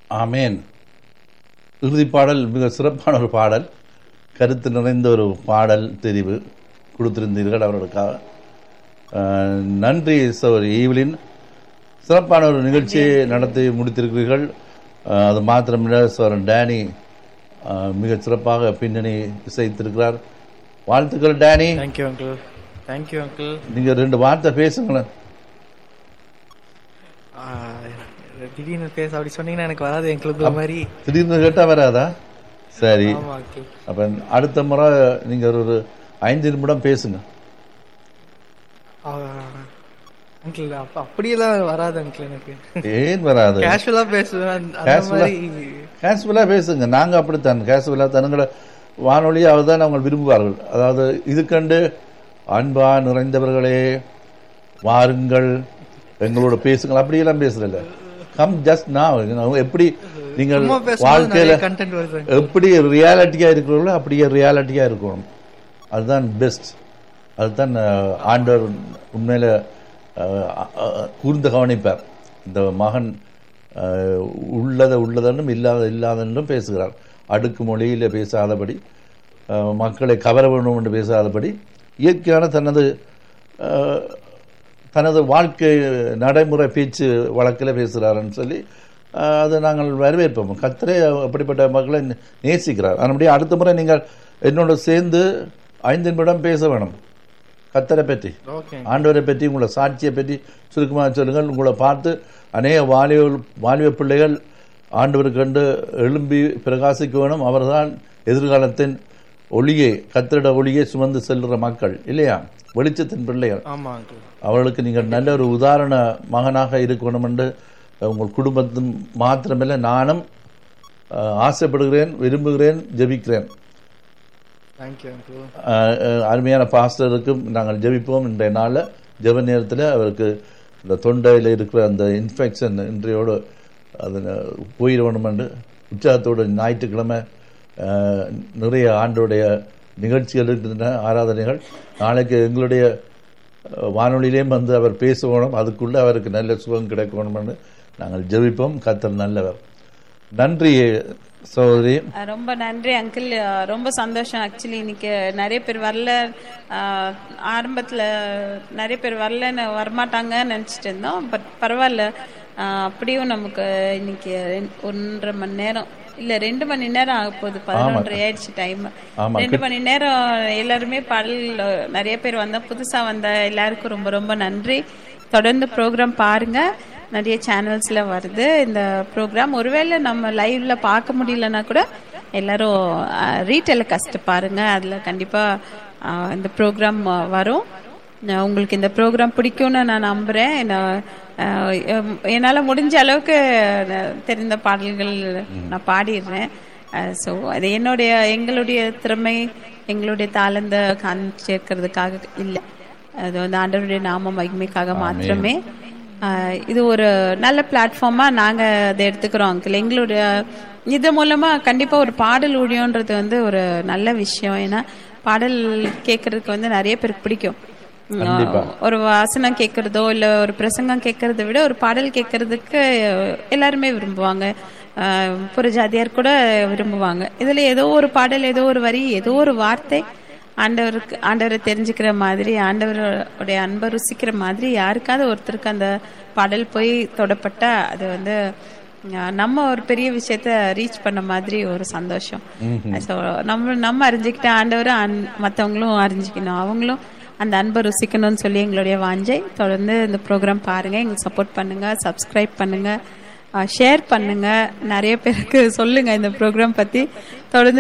ஆமேன் இறுதி பாடல் மிக சிறப்பான ஒரு பாடல் கருத்து நிறைந்த ஒரு பாடல் தெரிவு கொடுத்திருந்தீர்கள் அவர்களுக்காக அஹ், நன்றி சவர் ஈவிலின் சிறப்பான ஒரு நிகழ்ச்சியை நடத்தி முடித்திருக்கிறீர்கள் அஹ், அது மாத்திரமில்ல சவர் டேனி அஹ், மிக சிறப்பாக பின்னணி இசைத்திருக்கிறார் வாழ்த்துக்கள் Danny thank you uncle thank you uncle நீங்க ரெண்டு வார்த்தை பேசுங்களேன் திடீர்னு பேச அப்படி சொன்னீங்கன்னா எனக்கு வராது எங்களுக்கு மாதிரி திடீர்னு கேட்டா வராதா சரி ஆமா அங்கிள் அப்ப அடுத்த முறை நீங்க ஒரு ஒரு ஐந்து நிமிடம் பேசுங்க அங்கிள் அப்ப அப்படியெல்லாம் வராது அங்கிள் எனக்கு ஏன் வராது கேஷுவலா பேசுவேன் அந்த- அந்த Casual-ஆ? மாதிரி கேஷுவலா பேசுங்க நாங்க அப்படித்தான் கேஷுவலா தனங்களை வானொலியை அவர்தான் அவங்க விரும்புவார்கள் அதாவது இது கண்டு அன்பா நிறைந்தவர்களே வாருங்கள் எங்களோட பேசுங்கள் அப்படியெல்லாம் பேசுறல கம் ஜஸ்ட் நான் எப்படி நீங்கள் சும்மா பேசும்போது வாழ்க்கையில நிறைய கண்டென்ட் வருது uncle. எப்படி ரியாலிட்டியா இருக்கிறவங்களோ அப்படியே ரியாலிட்டியா இருக்கணும் அதுதான் பெஸ்ட் அதுதான் அஹ், ஆண்டவர் உண்மையில அஹ், அஹ், கூர்ந்து கவனிப்பார் இந்த மகன் அஹ், உள்ளதை உள்ளதென்றும் இல்லாத இல்லாதென்றும் பேசுகிறார் அடுக்கு மொழியில பேசாதபடி அஹ், மக்களை கவர வேண்டும் என்று பேசாதபடி இயற்கையான தனது அஹ், தனது வாழ்க்கை நடைமுறை பேச்சு வழக்கில் பேசுகிறாருன்னு சொல்லி அஹ், அதை நாங்கள் வரவேற்போம் கத்தரே அப்படிப்பட்ட மக்களை நே- நேசிக்கிறார் அதனுடைய அடுத்த முறை நீங்கள் என்னோட சேர்ந்து ஐந்து நிமிடம் பேச வேணும் கத்தரை பற்றி ஓகே ஆண்டவரை பற்றி உங்களை சாட்சியை பற்றி சுருக்கமாக சொல்லுங்கள் உங்களை பார்த்து அநேக வாலிப வாலிப பிள்ளைகள் ஆண்டவருக்கு கண்டு எழும்பி பிரகாசிக்க வேணும் அவர்தான் எதிர்காலத்தின் ஒளியை கத்திரிட ஒளியை சுமந்து செல்கிற மக்கள் இல்லையா வெளிச்சத்தின் பிள்ளைகள் ஆமா அங்கிள் அவர்களுக்கு நீங்கள் நல்ல ஒரு உதாரண மகனாக இருக்கணும் என்று உங்கள் குடும்பத்தின் மாத்திரமில்லை நானும் அஹ், ஆசைப்படுகிறேன் விரும்புகிறேன் ஜெபிக்கிறேன் தேங்க்யூ அங்கிள் அஹ், அஹ், அருமையான பாஸ்டருக்கும் நாங்கள் ஜெபிப்போம் இன்றைய நாளில் ஜெப நேரத்தில் அவருக்கு இந்த தொண்டையில் இருக்கிற அந்த இன்ஃபெக்ஷன் இன்றையோடு அது போயிட வேணும் என்று உற்சாகத்தோடு ஞாயிற்றுக்கிழமை அஹ், நிறைய ஆண்டோடைய நிகழ்ச்சிகள் இருக்கின்றன ஆராதனைகள் நாளைக்கு எங்களுடைய அஹ், வானொலியிலேயும் வந்து அவர் பேசணும் அதுக்குள்ளே அவருக்கு நல்ல சுகம் கிடைக்கணும்னு நாங்கள் ஜெபிப்போம் கத்தர் நல்லவர் நன்றி சகோதரி அஹ் ரொம்ப நன்றி அங்கிள் ரொம்ப சந்தோஷம் ஆக்சுவலி இன்னைக்கு நிறைய பேர் வரல அஹ் ஆரம்பத்துல நிறைய பேர் வரலன்னு வரமாட்டாங்கன்னு நினைச்சிட்டு இருந்தோம் பட் பரவாயில்ல அஹ் அப்படியும் நமக்கு இன்னைக்கு ரெண்- ஒன்றரை மணி நேரம் இல்ல ரெண்டு மணி நேரம் ஆக போகுது பதினொன்றரை ஆயிடுச்சு டைம் ஆமா, ரெண்டு மணி நேரம் எல்லாருமே பாடல் நிறைய பேர் வந்தா புதுசா வந்த எல்லாருக்கும் ரொம்ப ரொம்ப நன்றி தொடர்ந்து ப்ரோக்ராம் பாருங்க நிறைய சேனல்ஸ்ல வருது இந்த ப்ரோக்ராம் ஒருவேளை நம்ம லைவ்ல பார்க்க முடியலன்னா கூட எல்லாரும் ரீடெலிகாஸ்ட் பாருங்க அதுல கண்டிப்பா அஹ், இந்த ப்ரோக்ராம் வரும் நான் உங்களுக்கு இந்த ப்ரோக்ராம் பிடிக்கும்னு நான் நம்புறேன் நான், அஹ், எம்- என்னால முடிஞ்ச அளவுக்கு நான் தெரிந்த பாடல்கள் நான் பாடிடுறேன் ஸோ அது என்னுடைய எங்களுடைய திறமை எங்களுடைய தாளந்த காண்பிச்சிருக்கிறதுக்காக இல்லை அது வந்து ஆண்டவருடைய நாம மகிமைக்காக மாத்திரமே ஆஹ் இது ஒரு நல்ல பிளாட்ஃபார்மா நாங்க அதை எடுத்துக்கிறோம் அங்கிள் எங்களுடைய இது மூலமா கண்டிப்பா ஒரு பாடல் ஊழியன்றது வந்து ஒரு நல்ல விஷயம் ஏன்னா பாடல் கேட்கறதுக்கு வந்து நிறைய பேருக்கு பிடிக்கும் கண்டிப்பா. ஒரு வாசனம் கேட்கறதோ இல்ல ஒரு பிரசங்கம் கேட்கறத விட ஒரு பாடல் கேட்கறதுக்கு எல்லாருமே விரும்புவாங்க ஆஹ் புறஜாதியார் கூட விரும்புவாங்க இதுல ஏதோ ஒரு பாடல் ஏதோ ஒரு வரி ஏதோ ஒரு வார்த்தை ஆண்டவருக்கு ஆண்டவரை தெரிஞ்சுக்கிற மாதிரி ஆண்டவருடைய அன்பை ருசிக்கிற மாதிரி யாருக்காவது ஒருத்தருக்கு அந்த பாடல் போய் தொடப்பட்டா அது வந்து அஹ், நம்ம ஒரு பெரிய விஷயத்த ரீச் பண்ண மாதிரி ஒரு சந்தோஷம் ஸோ நம்ம நம்ம அறிஞ்சுக்கிட்ட ஆண்டவரும் மற்றவங்களும் அறிஞ்சிக்கணும் அவங்களும் அந்த அன்பை ருசிக்கணும்னு சொல்லி எங்களுடைய வாஞ்சை தொடர்ந்து இந்த ப்ரோக்ராம் பாருங்க எங்களுக்கு சப்போர்ட் பண்ணுங்க சப்ஸ்கிரைப் பண்ணுங்க ஷேர் பண்ணுங்க நிறைய பேருக்கு சொல்லுங்க இந்த ப்ரோக்ராம் பத்தி தொடர்ந்து